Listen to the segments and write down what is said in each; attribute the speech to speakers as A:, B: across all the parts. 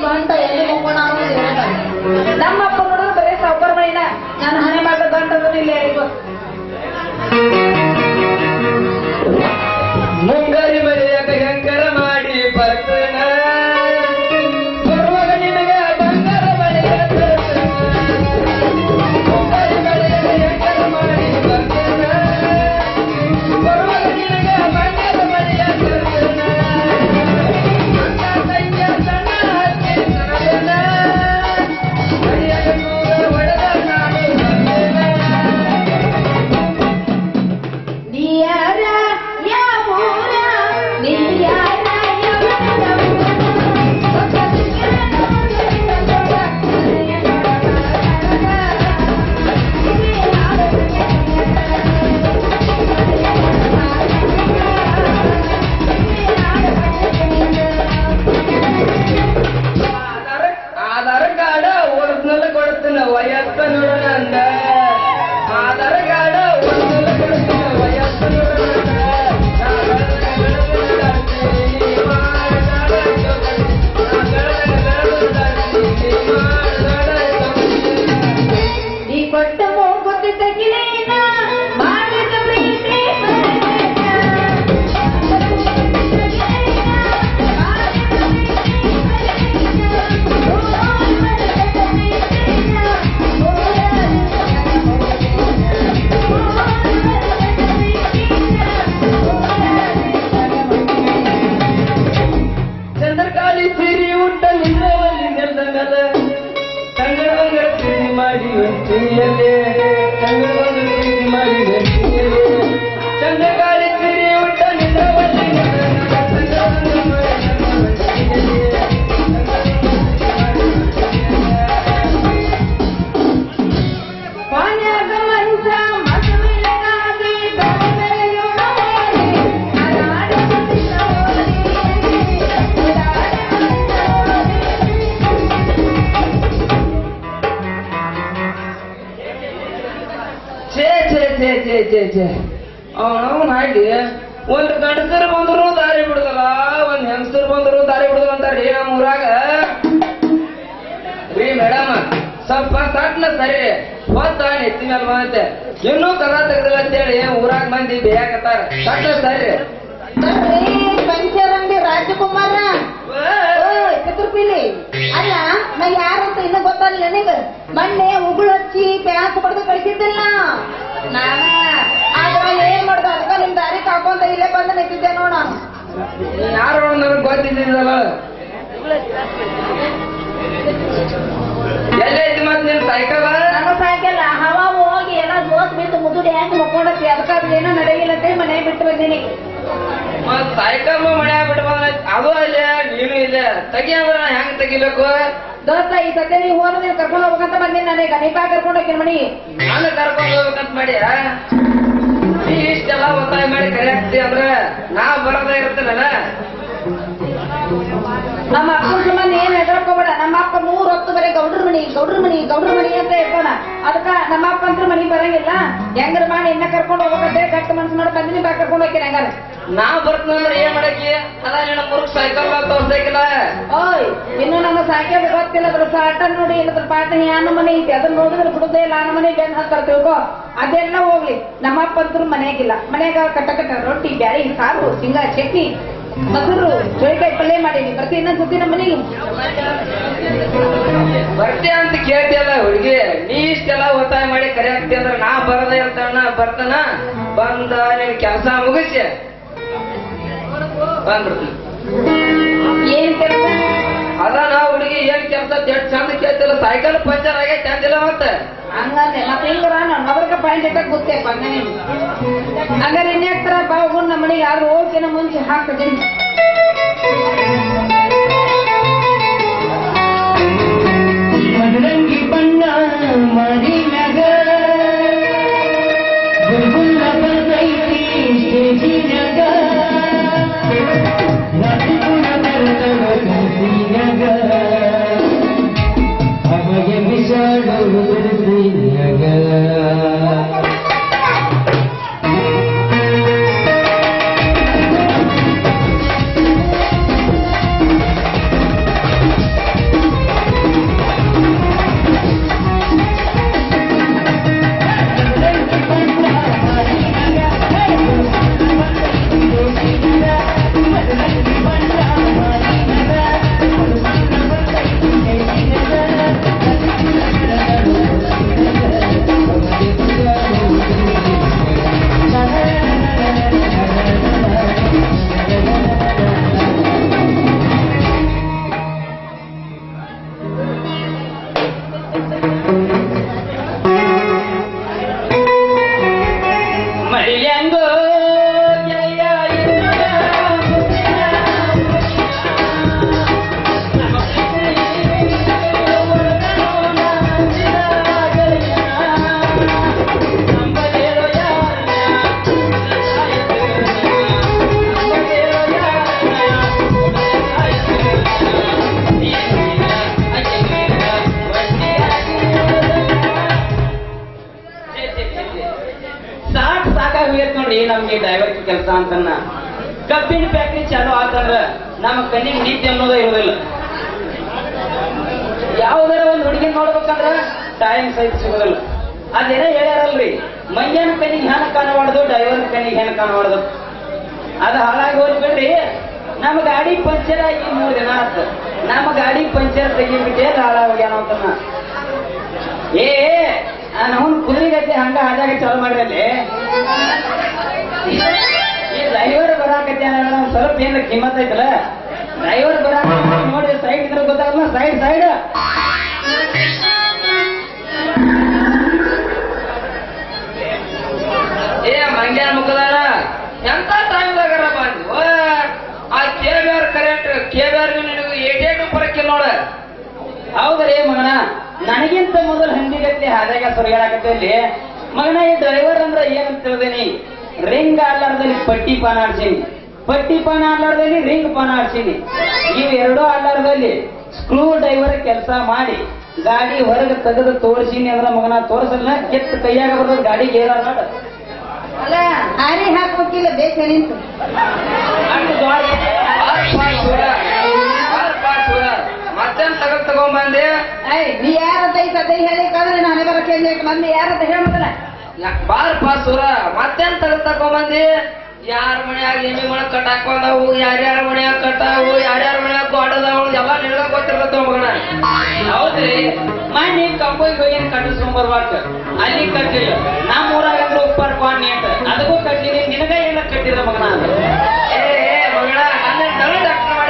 A: ಗಂಟ ಎಲ್ಲಿ ಮುಕ್ಕೋಣ ನಮ್ಮ ಅಪ್ಪ ನೋಡಿದ್ರೆ ಬರೀ ಸಾವುಕಾರ ಮೈನ ನಾನು ಹಣೆ ಮಾಡ ಗಂಟ ಇಲ್ಲ ಯಾರಿಗೂ
B: ಮುಂಗಾರಿ ಮಳೆಯಾಗ ಹೆಂಗರ ಮಾಡಿ ಬರ್ತನ ಬರುವಾಗ ನಿನಗೆ ಬಂಗಾರ ಮಳೆಯ ತರ್ತನ. ಮುಂಗಾರಿ ಮಳೆಯಾಗ ಹೆಂಗರ ಮಾಡಿ ಬರ್ತನ ಬರುವಾಗ ನಿನಗೆ ಬಂಗಾರ ಮಳೆಯ ತರ್ತನ. ಅಣ್ಣ ತಂಗಿಯ ಸಣ್ಣ ಅತ್ತೆ ಸರಳನ, ಮಳೆಯಾಗ ನೂರ ಒಡೆದ ನಾನು ಬರ್ತೇನೆ.
A: ನೀಯಾರ ಯಾವೂರ ನೀಯಾರ
B: ಆಧಾರ ಆಧಾರ ಕಾರ್ಡ ಒರಿಜಿನಲ್ ಕೊಡ್ತೀನಿ ವಯಸ್ಸ ನೋಡೋಣ ಅಂದ ಆಧಾರ ಕಾರ್ಡ ಒರಿಜಿನಲ್ ಕೊಡ್ತೀನಿ ವಯಸ್ಸ ನೋಡೋಣ ಅಂದ. ನಾ ಬೆಳ್ದಂಗ ಬೆಳ್ದಂಗ ನೀ ಮಾಡ್ದಾಳ ಜೋಕಾಲಿ. ನಾ ಬೆಳ್ದಂಗ ಬೆಳ್ದಂಗ ನೀ ಮಾಡ್ದಾಳ ಜೋಕಾಲಿ.
A: ನೀ ಕೊಟ್ಟ ಹೋಗುತ್ತಿದ್ದ ಗಿಳಿನ ಮಾಡಿದ ಪ್ರೀತಿ
B: ಚಂದ್ರಕಾಳಿ ಸಿರಿ ಉಂಟ ನಿನ್ನವಲ್ಲಿ ನೆಲದ ತಂಗಳವಂಗ ಪ್ರೀತಿ ಮಾಡಿ ವಂಚಿಯಲ್ಲಿ ತಂಗಳವಂಗ ಪ್ರೀತಿ ಮಾಡಿ ವಂಚಿಯಲ್ಲಿ ಚಂದ್ರಕಾಳಿ ಸಿರಿ ಉಂಟ ನಿನ್ನವಲ್ಲಿ ನೆಲದ ತಂಗಳವಂಗ ಮಾಡಿ ವಂಚಿಯಲ್ಲಿ
A: ಪಾನ್ಯಾಗ ಮಂಚ ಮಸುವಿನಗಾಗಿ ಬೆಳೆಯೋಣ ಓಡಿ ಅಲಾಡುತ್ತಿದ್ದ ಓಡಿ
B: ಛೇ ಛೇ ಛೇ ಛೇ ಛೇ ಛೇ ಅವನವನ್ ಹಾಗೆ ಒಂದ್ ಗಂಡಸರು ಬಂದ್ರು ದಾರಿ ಬಿಡುದಲ್ಲ ಒಂದ್ ಹೆಂಗಸರು ಬಂದ್ರು ದಾರಿ ಬಿಡುದಲ್ಲ ಅಂತಾರ್ರಿ ನಮ್ಮ ಊರಾಗ ರೀ ಮೇಡಮ್ ಸ್ವಲ್ಪ ಸಟ್ನ ಸರಿ ಹೊತ್ತ ನೆತ್ತಿ ಮೇಲೆ ಬಂದೈತೆ ಇನ್ನೂ ಕದ ತೆಗ್ದಿಲ್ಲ ಅಂತೇಳಿ ಊರಾಗ ಮಂದಿ ಬೇಯಾಕತ್ತಾರ ಸಟ್ನ ಸರಿ
A: ಪಂಚರಂಗಿ ರಾಜಕುಮಾರ ಓಯ್, ಚತುರ್ಪಿಲಿ ಅಲ್ಲ ನಾ ಯಾರಂತ ಇನ್ನ ಗೊತ್ತಲ್ಲ ನಿನಗ ಮೊನ್ನೆ ಉಗುಳು ಹಚ್ಚಿ ಪ್ಯಾಸ್ ಪಡೆದು ಕಳಿಸಿದ್ದಿಲ್ಲ ನಾನ ಆದ್ರ ಏನ್ ಮಾಡ್ದ ಅದಕ್ಕ ನಿಮ್ ದಾರಿ ಕಾಕೊಂತ ಇಲ್ಲೇ ಬಂದು ನಿಂತಿದ್ದೆ ನೋಡ
B: ಯಾರು ನನಗೆ ಗೊತ್ತಿದ್ದಿದ್ದಲ್ಲ ಎಲ್ಲೈತಿ ಮತ್ ನಿನ್ ಸೈಕಲ್
A: ನಮ್ಮ ಸಾಯಂಕಾಲ ಹವಾ ಹೋಗಿ ಎಲ್ಲ ದೋಸ್ ಬಿದ್ದು ಮುದುಡಿ ಹೆಂಗ್ ಮಕ್ಕೊಂಡತಿ ಅದಕ್ಕ ಅದು ಏನೋ ನಡೆಯಿಲ್ಲ ಅಂತ ಮನೆ ಬಿಟ್ಟು ಬಂದೀನಿ
B: ಮತ್ ಸೈಕಲ್ ಮಳೆ ಬಿಟ್ಟು ಬಂದ ಅದು ಅಲ್ಲೇ ನೀನು ಇಲ್ಲೇ ತೆಗಿ ಅಂದ್ರ ಹೆಂಗ್ ತೆಗಿಬೇಕು
A: ದೋಸ್ತ ಈ ಸದ್ಯ ನೀವು ಹೋದ್ರೆ ನೀವು ಕರ್ಕೊಂಡು ಹೋಗ್ಬೇಕಂತ ಬಂದೀನಿ ನನಗೆ ಗಣಿಪ ಕರ್ಕೊಂಡು ಹೋಗಿ ಮನಿ
B: ನಾನು ಕರ್ಕೊಂಡು ಹೋಗ್ಬೇಕಂತ ಮಾಡಿ ನೀ ಇಷ್ಟೆಲ್ಲ ಒತ್ತಾಯ ಮಾಡಿ ಕರೆ ಹಾಕ್ತಿ ಅಂದ್ರ ನಾ ಬರೋದೇ ಇರ್ತೇನಲ್ಲ
A: ನಮ್ಮ ಅಪ್ಪನ ಸಂಬಂಧ ಏನ್ ಹೆದರ್ಕೋಬೇಡ ನಮ್ಮ ಅಪ್ಪ ಮೂರ್ ಹೊತ್ತು ಬರೀ ಗೌಡ್ರ ಮನಿ ಗೌಡ್ರ ಮನಿ ಗೌಡ್ರ ಮನಿ ಅಂತ ಇರ್ತಾನ ಅದಕ್ಕ ನಮ್ಮ ಅಪ್ಪ ಅಂತ ಮನಿ ಬರಂಗಿಲ್ಲ ಹೆಂಗ್ರ ಮಾಡಿ ಇನ್ನ ಕರ್ಕೊಂಡು ಹೋಗ್ಬೇಕಂತ ಗಟ್ಟ ಮನ್ಸು ಮಾಡಿ ಬಂದಿನಿ ಬಾ ಕರ್ಕೊಂಡು ಹೋಗ್ತೀನಿ ಹಂಗಾರ
B: ನಾ ಬರ್ತಂದ್ರ ಏನ್ ಮಾಡಕಿ ಅಲ್ಲ ನಿನ್ನ ಮುರುಕ್ ಸೈಕಲ್ ತೋರ್ಸೈಕಿಲ್ಲ
A: ಓಯ್ ಇನ್ನು ನಮ್ಮ ಸಾಕ್ಯ ಗೊತ್ತಿಲ್ಲ ಅದ್ರ ಸಾಟ ನೋಡಿ ಇಲ್ಲದ್ರ ಪಾಠ ಯಾನ ಮನೆ ಐತಿ ಅದನ್ನ ನೋಡಿದ್ರೆ ಬಿಡುದೇ ಇಲ್ಲ ಆ ಮನೆ ಬೆನ್ ಹತ್ತಾರ ತಿಳ್ಕೊ ಅದೆಲ್ಲ ಹೋಗ್ಲಿ ನಮ್ಮ ಅಪ್ಪ ಅಂತೂ ಮನೆಯಾಗಿಲ್ಲ ಮನ್ಯಾಗ ಕಟ್ಟ ಕಟ್ಟ ರೊಟ್ಟಿ ಬ್ಯಾಳಿ ಸಾರು ಶೇಂಗಾ ಚಟ್ನಿ ಮೊಸರು ಚೋಳಿಕಾಯಿ ಪಲ್ಯ ಮಾಡೀನಿ ಬರ್ತಿ ಇನ್ನೊಂದ್ ಸತಿ ನಮ್ಮ ಮನೆಗೆ
B: ಬರ್ತೀಯ ಅಂತ ಕೇಳ್ತಿಯಲ್ಲ ಹುಡುಗಿ ನೀ ಇಷ್ಟೆಲ್ಲ ಒತ್ತಾಯ ಮಾಡಿ ಕರೆ ಹಾಕ್ತಿ ಅಂದ್ರ ನಾ ಬರದೇ ಇರ್ತಾನ ಬರ್ತಾನ ಬಂದ ನಿನ್ ಕೆಲಸ ಮುಗಿಸಿ ಬಂದ್ಬಿಡ್ತೀನಿ
A: ಏನ್ ಕೆಲಸ
B: ಅದ ನಾ ಹುಡುಗಿ ಏನ್ ಕೆಲಸ ಎಷ್ಟು ಚಂದ ಕೇಳ್ತಿಲ್ಲ ಸೈಕಲ್ ಪಂಚರ್ ಆಗೈತೆ ಚಂದಿಲ್ಲ ಮತ್ತೆ
A: ಹಂಗಂದೆ ಮತ್ತೆ ಹಿಂಗರ ನಾನು ಅವ್ರಿಗೆ ಪಾಯಿಂಟ್ ಇಟ್ಟ ಗೊತ್ತೇಪ್ಪ ಹಂಗನೆ ಹಂಗಾರೆ ಇನ್ಯಾಕ್ತರ ಬಾ ಹೋಗೋಣ ನಮ್ಮ ಮನೆಗೆ ಆದ್ರೂ ಹೋಗ್ತೇನೆ ಮುಂಚೆ ಹಾಕ್ತೀನಿ
B: ಮದರಂಗಿ ಬಣ್ಣ ಮರಿನಾಗ ಗುಲ್ಗುಲ್ಲ ಬಂದೈತಿ ಸ್ಟೇಜಿನಾಗ ನಗುಗುಣ ಬರ್ತವ ಕನಸಿನಾಗ ಅಮಗೆ ಬಿಸಾಡೋ ಬಿರುಸಿನಾಗ ನಮ್ಗೆ ಡ್ರೈವರ್ ಕೆಲಸ ಅಂತನ್ನ ಕಬ್ಬಿನ ಫ್ಯಾಕ್ಟ್ರಿ ಚಾಲು ಆತಂದ್ರ ನಮ್ಮ ಕಣ್ಣಿಗೆ ನೀತಿ ಅನ್ನೋದೇ ಇರೋದಿಲ್ಲ ಯಾವ್ದಾರ ಒಂದು ಹುಡುಗಿ ನೋಡ್ಬೇಕಂದ್ರ ಟೈಮ್ ಸಹಿತ ಸಿಗೋದಿಲ್ಲ ಅದೇನ ಹೇಳ್ಯಾರಲ್ರಿ ಮಂಗ್ಯನ ಕಣ್ಣಿಗೆ ಹೆಣ ಕಾಣಬಾರ್ದು ಡ್ರೈವರ್ ಕಣ್ಣಿಗೆ ಹೆಣ ಕಾಣಬಾರ್ದು ಅದು ಹಾಳಾಗಿ ಹೋದ್ ಬಿಡ್ರಿ ನಮ್ಮ ಗಾಡಿ ಪಂಚರ್ ಆಗಿ ಮೂರ್ ದಿನ ಆತ ನಮ್ಮ ಗಾಡಿ ಪಂಚರ್ ತೆಗಿಬಿಟ್ಟೆ ಹಾಳಾಗ್ಯಾನ ಅಂತನ ಏ ನಾವು ಕುದುರೆ ಗದ್ದೆ ಹಂಗ ಹಾಜಾಗ ಚಾಲು ಮಾಡ್ರಲ್ಲಿ ಈ ಡ್ರೈವರ್ ಬರಾಕತ್ಯಾನ ಒಂದ್ ಸ್ವಲ್ಪ ಏನಾರ ಕಿಮ್ಮತ್ ಐತಲ್ಲ ಡ್ರೈವರ್ ಬರಾಕ ನೋಡಿ ಸೈಡ್ ಇದ್ರೆ ಗೊತ್ತಾಗಲ್ಲ ಸೈಡ್ ಸೈಡ್ ಏ ಮಂಗ್ಯಾನ ಮುಖದಾರ ಎಂತ ಟೈಮ್ದಾಗಾರ ಬಂದು ಆ ಕೇಬ್ಯಾರ್ ಕರೆಂಟ್ ಕೇಬ್ಯಾರ್ ನಿನಗೆ ಏಟೇಟು ಪರಕ್ಕಿಲ್ಲ ನೋಡ ಹೌದ್ರಿ ಮಗನ ನನಗಿಂತ ಮೊದಲು ಹಂದಿಗತ್ತೆ ಹಾದಾಗ ಸುರಿಯಾಡಕತ್ತಲ್ಲಿ ಮಗನ ಈ ಡ್ರೈವರ್ ಅಂದ್ರ ಏನಂತ ತಿಳಿದೇನಿ ರಿಂಗ್ ಆಡ್ಲಾರ್ದಲ್ಲಿ ಪಟ್ಟಿ ಪಾನ ಆಡ್ಸೀನಿ ಪಟ್ಟಿ ಪಾನ ಆಡ್ಲಾರ್ದಲ್ಲಿ ರಿಂಗ್ ಪಾನ ಆಡ್ಸೀನಿ ಇವು ಎರಡೂ ಆಡ್ಲಾರ್ದಲ್ಲಿ ಸ್ಕ್ರೂ ಡ್ರೈವರ್ ಕೆಲಸ ಮಾಡಿ ಗಾಡಿ ಹೊರಗೆ ತೆಗೆದು ತೋರಿಸೀನಿ ಅಂದ್ರ ಮಗನ ತೋರಿಸಲ್ಲ ಕೆತ್ತ ಕೈಯಾಗ ಬರ್ತದ ಗಾಡಿ ಗೇರ ಮಾಡ
A: ಅಲ್ಲ ಹಾರಿ ಹಾಕ್ಬೇಕಿಲ್ಲ ಬೇಕು ನಿಂತು
B: ಮತ್ತೇನ್ ತಗದ್ ತಗೊಂಬಂದೆ
A: ಐ ನೀ ಯಾರಂತ ಈ ಸದ್ಯ ಹೇಳಿ ಕಳ್ದ್ರೆ ನಾನೇ ಬರಕ್ಕೆ ಮೊದ್ಲು ಯಾರಂತ ಹೇಳ್ಬೇಕಲ್ಲ
B: ಬಾರಪ್ಪ ಸುರ ಮತ್ತೇನ್ ತಗದ್ ತಗೊಂಬಂದಿ ಯಾರ ಮನ್ಯಾಗ ಎಮ್ಮಿ ಮನೆ ಕಟ್ಟಾಕ್ ಬಂದವು ಯಾರ್ಯಾರ ಮನ್ಯಾಗ ಕಟ್ಟಾವು ಯಾರ್ಯಾರ ಮನ್ಯಾಗ ಗೋಡದವು ಎಲ್ಲ ನಿನಗ ಗೊತ್ತಿರ್ತದ ಮಗನ ಹೌದ್ರಿ ಮನೆ ಕಂಬೋಗಿ ಹೋಗಿ ಕಟ್ಟಿಸ್ಕೊಂಡ್ ಬರ್ಬೇಕ ಅಲ್ಲಿ ಕಟ್ಟಿಲ್ಲ ನಮ್ಮ ಊರಾಗ ಅಂದ್ರೆ ಉಪ್ಪರ್ ಪಾನ್ ನೀಟ್ ಅದಕ್ಕೂ ಕಟ್ಟಿನಿ ನಿನಗ ಏನ ಕಟ್ಟಿದ್ರ ಮಗನ ಅದು ಏ ಏ, ಮಗನ ನನ್ನ ದನ ಡಾಕ್ಟರ್ ಮಾಡಿ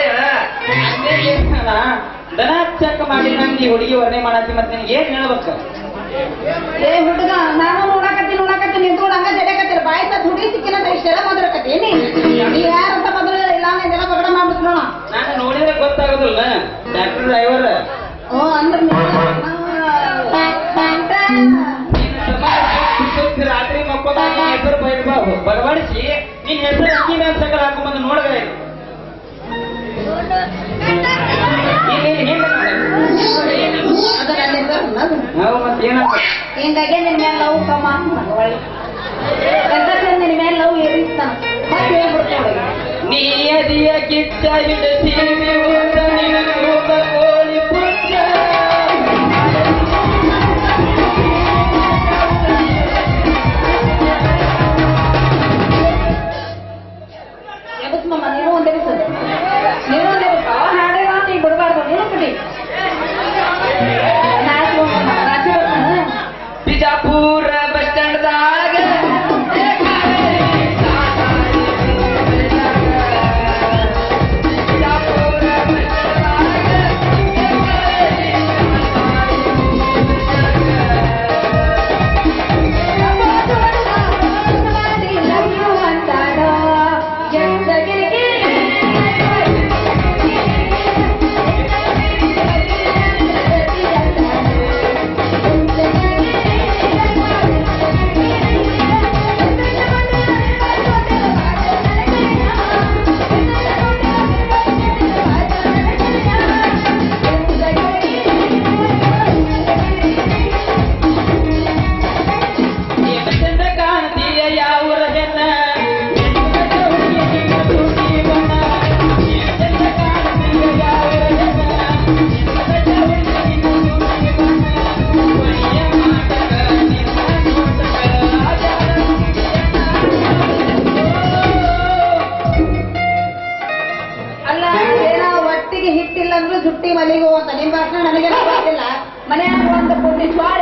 B: ದನ ಚೆಕ್ ಮಾಡಿ ನಂಗೆ ಈ ಹುಡುಗಿ ವರ್ಣೆ ಮಾಡತ್ತಿ ಮತ್ತೆ ನಿನ್ಗೆ ಏನ್ ಹೇಳ್ಬೇಕು
A: ಏ ಹುಡುಗ ನಾನು ನೋಡಕತ್ತೀನಿ ನೋಡಕತ್ತೀನಿ ನಿಂತ್ಕೊಂಡು ಹಂಗ ಜಡಕತ್ತೀರ ಬಾಯಿ ತತ್ ಹುಡುಗಿ ಸಿಕ್ಕಿನಂತ ಇಷ್ಟೆಲ್ಲ ಮಾತಾಡಕತ್ತೀನಿ ನೀ ಯಾರಂತ ಮೊದಲು ಇಲ್ಲ ಇದೆಲ್ಲ ಪಗಡ ಮಾಡ್ಬಿಟ್ಟು ನೋಡ
B: ನಾನು ನೋಡಿದ್ರೆ ಗೊತ್ತಾಗೋದಿಲ್ಲ ಡಾಕ್ಟರ್ ಡ್ರೈವರ್
A: ಓ ಅಂದ್ರೆ
B: ರಾತ್ರಿ ಮಕ್ಕಳಾಗ ಹೆಸರು ಬೈರ್ಬಾವು ಬಡಬಡಿಸಿ ನಿನ್ ಹೆಸರು ಅಂಗಿನ ಸಕಲ ಹಾಕೊಂಬಂದು ನೋಡಗ
A: ಅದು ನನ್ನ ಹೆಸರು ಅದು.
B: ನಾವು ಮತ್ತೆ ಏನಂತ
A: ಹಿಂಗಾಗಿ ನಿನ್ ಮೇಲೆ ಲವ್ ಕಮ್ಮ ಅಂತ ಒಳ್ಳೆ ಎಂತ ನಿನ್ ಮೇಲೆ ಲವ್ ಏರಿಸ್ತಾನ ಮತ್ತೆ ಹೇಳ್ಬಿಡ್ತೇವೆ
B: ನೀ ಅದಿಯ ಕಿಚ್ಚ ಇಳಿಸಿ ಉದ್ದ ನಿನಗೂ ಕೋಳಿ ಪುಚ್ಚ
A: ಎಬಸ್ಮಮ್ಮ ನೀನು ಒಂದೇ ದಿವಸ ನೀನು ಒಂದೇ ದಿವಸ ಅವ ಹಾಡೇ ಮಾತು ಈಗ ಬಿಡಬಾರ್ದು ನೀನು ಕಟಿ ನಾಚಿ ನಾಚಿ ಬರ್ತಾನ
B: ಬಿಜಾಪುರ ಬಸ್ ಸ್ಟ್ಯಾಂಡ್ದಾಗ ಚಂದ ಕಾಣ್ತೀಯ ಯಾವೂರ ಹೆಣ್ಣ ಚಂದ ಕಾಣ್ತೀಯ ಯಾವೂರ
A: ಅಲ್ಲ ಏನೋ ಒಟ್ಟಿಗೆ ಹಿಟ್ಟಿಲ್ಲ ಅಂದ್ರೆ ಜುಟ್ಟಿ ಮಲ್ಲಿಗೆ ಹೋಗಂತ ನಿಮ್ ಭಾಷಣ ನನಗೆ ಗೊತ್ತಿಲ್ಲ ಮನೆಯಾಗ ಒಂದು ಪುಟ್ಟಿ ಸ್ವಾಳ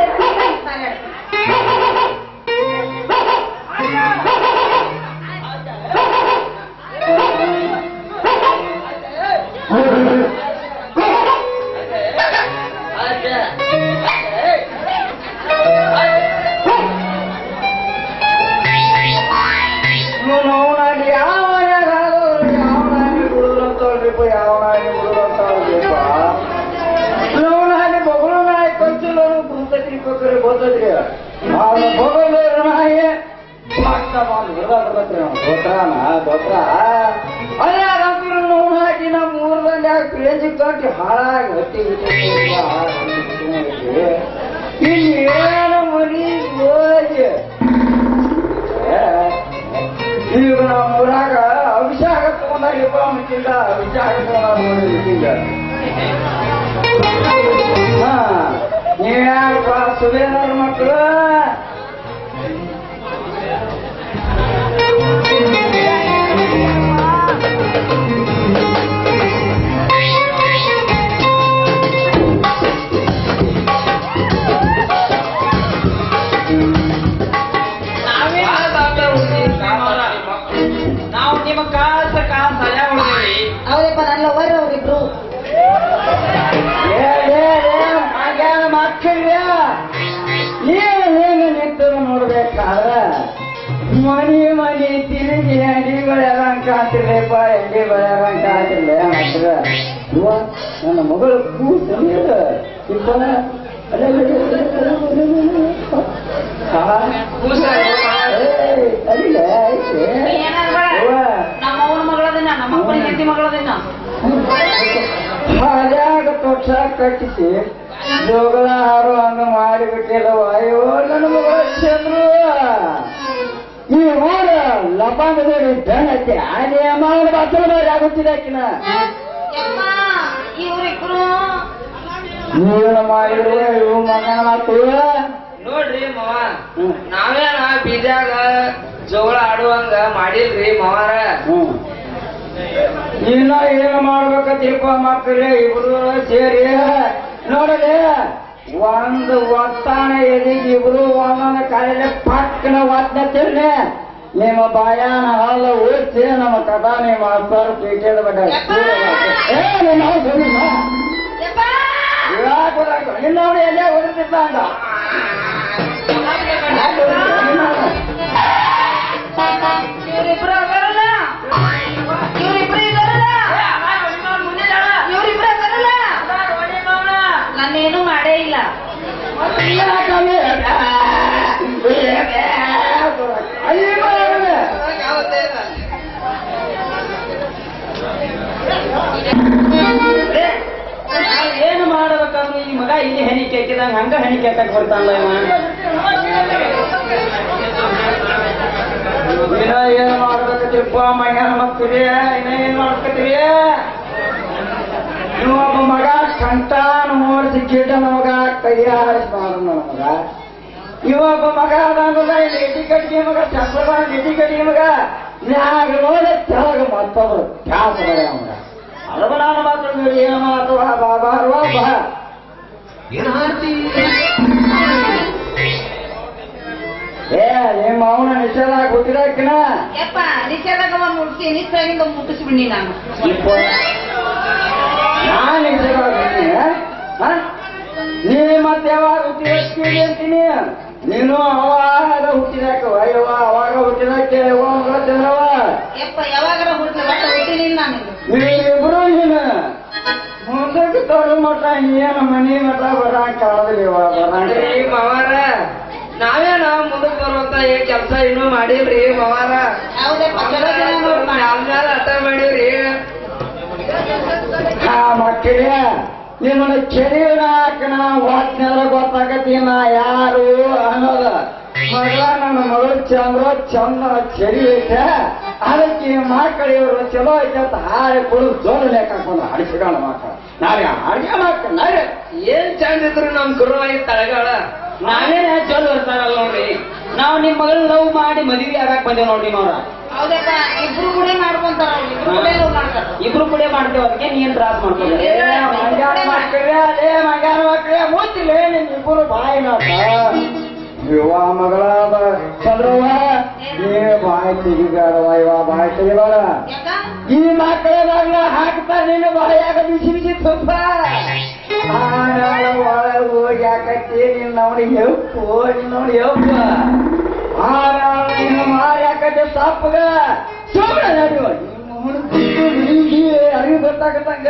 B: ಅವನಾಗಿ ಯಾವ ಯಾವನಾಗಿ ಬಿಡುದಂತಲ್ರಿಪ್ಪ ಯಾವನಾಗಿ ಬಿಡುದಂತಲ್ರಿಪ್ಪ ಅವನಾಗಿ ಬಗಳು ನಾಯಿ ಕಂಚಿಲ್ಲ ಗುಂತೈತ್ರಿ ಕೊಕ್ಕರಿ ಗೊತ್ತೈತ್ರಿ ಅವನ ಬಗಳು ನಾಯಿ ಪಕ್ಕ ಬಂದು ಹಿಡ್ದ ಬರ್ತೈತ್ರಿ ಅವ್ನು ದೋತ್ರಾನ ದೋತ್ರ ಅದೇ ಅದಂತೂ ನೋವು ಹಾಕಿ ನಮ್ಮ ಊರ್ದಲ್ಲಿ ಆ ಕ್ರೇಜಿ ಕಟ್ಟಿ ಹಾಳಾಗಿ ಹೊತ್ತಿ ಬಿಟ್ಟೈತಿ ಇನ್ನೇನು ಮನಿ ಹೋಗಿ ಏ ಸುಬೇದಾರ ಮಕ್ಕಳು ನಾವು ನಿಮ್ಮ ಕಾಸ ಕಾಸ ಉಳಿದ್ರಿ
A: ಹೌದಪ್ಪ ನನ್ನ ಲವರ್ ಅವ್ರಿಬ್ರು
B: ಮಕ್ಕಳಿಗೆ ಏನು ನಿಂತು ನೋಡ್ಬೇಕಾದ್ರ ಮನಿ ಮನಿ ತಿರುಗಿ ಅಂಡಿ ಬೆಳೆಯಂಗ್ ಕಾತಿರ್ಲೇಪ ಎಂಡಿ ಬೆಳೆಯಂಗ್ ಕಾತಿರ್ಲೆ ಮಾತ್ರ ಅವ್ವ, ನನ್ನ ಮಗಳು ಕೂಸು ಇಪ್ಪ ಅಲ್ಲೇ ಅಲ್ಲಿಲ್ಲ ಐತೆ ಅವ್ವ.
A: ನಮ್ಮ ಅವನ ಮಗಳದಿನ ನಮ್ಮ ಅಪ್ಪನ ಹೆಂಡತಿ ಮಗಳದಿನ
B: ಹಾದ್ಯಾಗ ತೊಟ್ಟ ಕಟ್ಟಿಸಿ ಜೋಗಳ ಹಾರು ಹಂಗ ಮಾಡಿಬಿಟ್ಟಿಲ್ಲ ಅಯ್ಯೋ ನನ್ನ ಮಗಳ ಚಂದ್ರು ಈ ಊರ ಲಪಾಂಗದಲ್ಲಿ ಬೆನ್ನತ್ತೆ ಅದೇ ಮಾವನ ಬಾತ್ರ ಮೇಲೆ ಆಗುತ್ತಿದೆ ಆಕಿನ
A: ಯಪ್ಪ ಇವ್ರಿಬ್ರು
B: ನೀವನ ಮಾಡಿರುವ ಇವು ಮಗನ ಮಾತು
C: ನೋಡ್ರಿ ಮಾವ
B: ಹ್ಮ್.
C: ನಾವೇನ ಬೀಜಾಗ ಜೋಳ ಆಡುವಂಗ ಮಾಡಿಲ್ರಿ ಮಾವಾರ
B: ಹ್ಮ್ ಇನ್ನ ಏನು ಮಾಡ್ಬೇಕಂತೀಪ ಮಕ್ಕಳೇ ಇಬ್ರು ಸೇರಿ ನೋಡಲಿ ಒಂದು ಒತ್ತಾನ ಎದಿಗೆ ಇಬ್ರು ಒಂದೊಂದು ಕಾಲಲ್ಲಿ ಪಕ್ಕನ ಒತ್ತ ತಿರ್ಲಿ ನಿಮ್ಮ ಬಾಯಾನ ಹಾಲು ಓದಿಸಿ ನಮ್ಮ ಕಥಾನಿ ಮಾಸ್ತರ್ ಪೀಠದ ಬಡ ಏ ನಿಮ್ಮ ಅವ್ವ ಸುಮ್ನಿಮ್ಮ.
A: ಯಪ್ಪ
B: ಇವಾಗ ಬರಾಕ. ನಿನ್ನ ನೋಡಿ ಎಲ್ಲೇ ಓದಿಸಿದ್ದ ಅಂದ
A: ಇವ್ರಿಬ್ರು ಅದಾರಲ್ಲ ಇವ್ರಿಬ್ರು ಇದಾರಲ್ಲ ಇವ್ರಿಬ್ರು ಅದಾರಲ್ಲ ನಾನೇನು ಮಾಡೇ ಇಲ್ಲ
B: ಏನು ಮಾಡಬೇಕಂದ್ರೆ ಈ ಮಗ ಇಲ್ಲಿ ಹೆಣಿಕೆ ಹಾಕಿದಂಗ ಹಂಗ ಹೆಣಿಕೆ ಹಾಕಕ್ ಬರ್ತಾನಲ್ಲ ಇವ ಇನ್ನ ಏನ್ ಮಾಡ್ಬೇಕತ್ತಿಪ್ಪ ಮಗನ ಮಕ್ಕಳಿಗೆ ಇನ್ನ ಏನ್ ಮಾಡ್ಬೇಕತ್ತೀರಿ ನೀವೊಬ್ಬ ಮಗ ಕಂಟಾನ ಓಡಿಸಿ ಕೀಟ ಮಗ ಕೈ ಹಾರಿಸಿ ಮಾಡ ಮಗ ಇವೊಬ್ಬ ಮಗ ಅದಾನಲ್ಲ ಇಲ್ಲಿ ಎಟಿ ಕಟ್ಟಿಗೆ ಮಗ ಚಪ್ಪಲ ಎಟಿ ಕಟ್ಟಿಗೆ ಮಗ ನ್ಯಾಗ ನೋಡ ತೆಳಗ ಮತ್ತೊಬ್ಬರು ಖ್ಯಾತ ಮಗ ಅಳಬ ನಾನು ಮಾತ್ರ ನೀವು ಏನು ಮಾತು ಬಾಬಾ ಬಾ ಏ ನಿಮ್ಮ ಅವನ ನಿಷೇಧ ಗೊತ್ತಿರಾಕಿನ
A: ಯಪ್ಪ ನಿಶ್ಚಯದಾಗ ಮುಟ್ಟಿ ನಿಶ್ಚಯದಿಂದ ಮುಟ್ಟಿಸ್ಬಿಡಿ ನಾನು
B: ನಾನು ನಿಷೇಧ ನೀ ಮತ್ತೆ ಯಾವಾಗ ಹುಟ್ಟಿದೀವಿ ಅಂತೀನಿ ನೀನು ಅವಾಗ ಹುಟ್ಟಿದಾಕ ಅಯ್ಯವ್ವ ಅವಾಗ ಹುಟ್ಟಿದಾಕೆ ಯವ್ವ ಮಗಳ ಚಂದ್ರವ
A: ಯಪ್ಪ ಯಾವಾಗಾರ ಹುಟ್ಟಿ ಒಟ್ಟು ಹುಟ್ಟಿನಿಲ್ಲ ನಾನು
B: ನೀವಿಬ್ರು ನೀನು ಮುಂದಕ್ಕೆ ತೊಡು ಮಠ ಏನು ಮನಿ ಮಠ ಬರಂಗ್ ಕಾಣದಿಲ್ಲ ಬರಂಗ್
C: ರೀ ಮಾವಾರ ನಾವೇನ ಮುಂದಕ್ ಬರುವಂತ ಏನ್ ಕೆಲ್ಸ ಇನ್ನೂ ಮಾಡಿಲ್ರಿ ಮಾವಾರ
A: ಹೌದಪ್ಪ ಚಲೋ ಜನ ನೋಡ್ ಮಾಡ
C: ಮ್ಯಾಲ ಅರ್ಥ ಮಾಡಿವ್ರಿ
B: ಆ ಮಕ್ಕಳಿಗೆ ನಿಮ್ಮನ್ನ ಕೆರಿಯನ ಹಾಕಣ ವಾಟ್ನೆಲ್ಲ ಗೊತ್ತಾಗತ್ತಿ ನಾ ಯಾರು ಅನ್ನೋದ ಮಗಳ ನನ್ನ ಮಗಳು ಚಂದ್ರ ಚಂದ್ರ ಚೆರಿ ಐತೆ ಅದಕ್ಕೆ ಈ ಮಕ್ಕಳು ಇವರು ಚಲೋ ಐತೆ ಅಂತ ಹಾರಿ ಕುಡಿದು ಜೋರು ಲೆಕ್ಕ ಹಾಕೊಂಡು ಹಡಿಸಿಕೊಂಡು ಮಕ್ಕಳು ನಾವೇ ಅಡಿಗೆ ಮಾಡ್ಕೊಂಡು ನಾವೇ
C: ಏನ್ ಚಂದ ಇದ್ರು ನಮ್ ಗುರುವಾಗಿ ತಳಗಾಳ
B: ನಾವೇನೇ ಚಲೋ ಇರ್ತಾರಲ್ಲ ನೋಡ್ರಿ ನಾವು ನಿಮ್ಮ ಮಗಳು ಲವ್ ಮಾಡಿ ಮದುವೆ ಆಗಕ್ ಬಂದೇವ್ ನೋಡ್ರಿ ನೋಡ್ರ
A: ಹೌದಪ್ಪ ಇಬ್ರು ಕೂಡ ಮಾಡ್ಕೊಂತಾರ ಅವ್ರು, ಇಬ್ರು ಕೂಡ love ಮಾಡ್ತಾರ
B: ಇಬ್ರು ಕೂಡ ಮಾಡ್ತೇವೆ ಅದಕ್ಕೆ ನೀನ್ ತ್ರಾಸ ಮಾಡ್ಕೊಂಡ್ರೆ ಮಂಗ್ಯಾನ ಮಕ್ಕಳೇ ಅದೇ ಮಂಗ್ಯಾನ ಮಕ್ಕಳೇ ಮುಚ್ಚಿಲ್ಲ ನಿನ್ ಇಬ್ಬರು ಬಾಯಿ ಮಾತ ಯುವ ಮಗಳಾದ ಚಂದ್ರವ್ವ ನೀ ಬಾಯಿ ತೆಗಿಬೇಡವ ಇವ ಬಾಯಿ ತೆಗಿಬೇಡ
A: ಯಾಕ
B: ಈ ಮಕ್ಕಳದಾಗ ಹಾಕ್ತಾ ನಿನ್ನ ಬಾಯಾಗ ಬಿಸಿ ಬಿಸಿ ತುಪ್ಪ ಆಮೇಲೆ ಒಳಗೆ ಹೋಗಿ ಹಾಕತ್ತಿ ನಿನ್ನ ಅವನಿಗೆ ಹೆಪ್ಪು ನಿನ್ನ ಅವನಿಗೆ ಹೆಪ್ಪ ಆಮೇಲೆ ನಿನ್ನ ಮಾರಿ ಹಾಕತ್ತೆ ತಪ್ಪಗ ಸುಮ್ಮನೆ ನಡೆಯುವ ಅರಿವು ಗೊತ್ತಾಗತ್ತಂಗ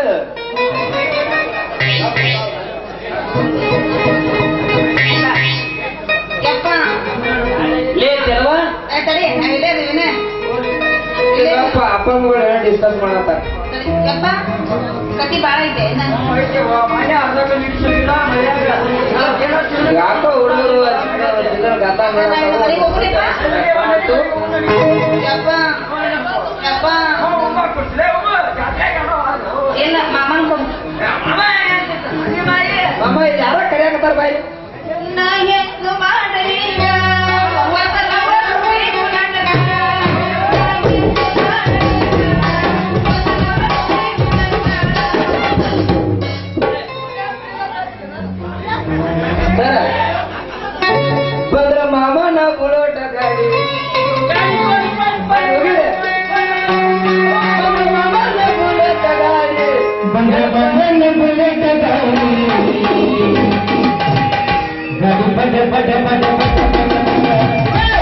A: ಯಪ್ಪ
B: ಲೇ ತೆಲವ
A: ಏ, ತಡಿ ನಾವ್ ಇಲ್ಲೇ ಇದೀವಿನೆ
C: ಅಪ್ಪ ಅಪ್ಪ ಮಗಳು ಡಿಸ್ಕಸ್ ಮಾಡತ್ತಾರ
A: ತಡಿ. ಯಪ್ಪ ಕತಿ ಬಾಳ ಐತೆ ನಾನು
C: ಯಾಕೋ ಹುಡುಗರು ಗತ
A: ಮನೆಗೆ ಹೋಗ್ಲಿಪ್ಪ? ಯಪ್ಪ ಯಪ್ಪ ಇಲ್ಲ ಮಾಮನ್ ಕೊಂಡ್
C: ಅಮ್ಮ ಯಾರ ಕರೆಯಾಕತ್ತಾರ ಬಾಯಿ
A: ನಾ ಹೆಂಗ ಮಾಡಲೀಗ ವತನ ಬರುವುದು ನನಗ.
C: ಬಂದ್ರ ಮಾಮನ ಬುಳೋಟ ಗಾಡಿ ಹೋಗಿದೆ. ಬಂದ್ರ ಮಾಮನ ಬುಳೋಟ ಗಾಡಿ
D: ಬಂದ ಬಂದನ ಬುಲೆಟ ಗಾಡಿ ಗಾಡಿ ಬಡ ಬಡ ಬಡ ಬಡ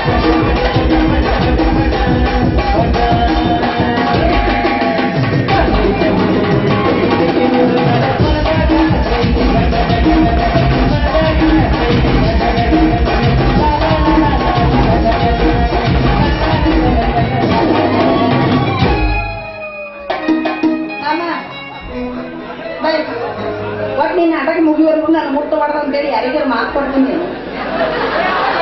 A: ಮಾಮ ಬೈ ಒಟ್ಟು ನೀನ್ ನಾಟಕ ಮುಗಿಯೋರ್ಗು ನಾನು ಮುಟ್ಟಬಾರ್ದು ಅಂತೇಳಿ ಯಾರಿಗಾರು ಮಾತು ಕೊಡ್ತೀನಿ ನೀನು